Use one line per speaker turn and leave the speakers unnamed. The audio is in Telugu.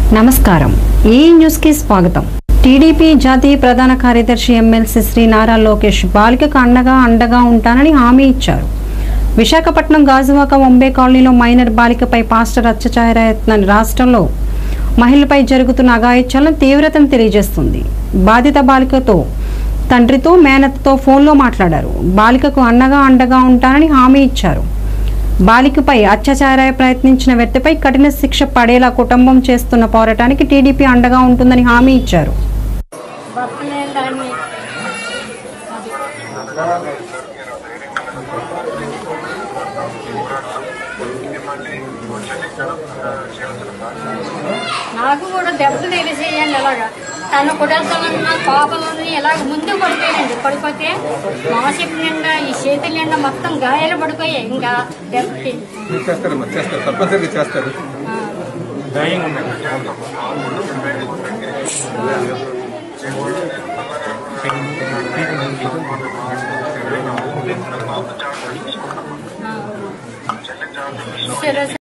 నమస్కారం ఈ న్యూస్ కి స్వాగతం టీడీపీ జాతీయ ప్రధాన కార్యదర్శి ఎమ్మెల్సీ శ్రీ నారా లోకేష్ బాలికకు అండగా అండగా ఉంటానని హామీ ఇచ్చారు విశాఖపట్నం గాజువాక వంబే కాలనీలో మైనర్ బాలికపై పాస్టర్ అత్యాచారయత్న రాష్ట్రంలో మహిళపై జరుగుతున్న అఘాయిత్యాలను తీవ్రతను తెలియజేస్తుంది బాధిత బాలికతో తండ్రితో మేనత్తతో ఫోన్లో మాట్లాడారు బాలికకు అండగా అండగా ఉంటానని హామీ ఇచ్చారు బాలికపై అత్యాచార ప్రయత్నించిన వ్యక్తిపై కఠిన శిక్ష పడేలా కుటుంబం చేస్తున్న పోరాటానికి టీడీపీ అండగా ఉంటుందని హామీ ఇచ్చారు
భర్త లేని దాన్ని నాకు కూడా దెబ్బలు తెలిసేయండి అలాగా తను కొడతానన్న కోపలని ఇలాగ ముందు పడిపోయానండి పడిపోతే మాసిపు నిండా ఈ చేతుల నిండా మొత్తం గాయాలు పడిపోయాయి ఇంకా దెబ్బకి
చేస్తారమ్మా చేస్తారు తప్పనిసరిగా చేస్తారు
సరే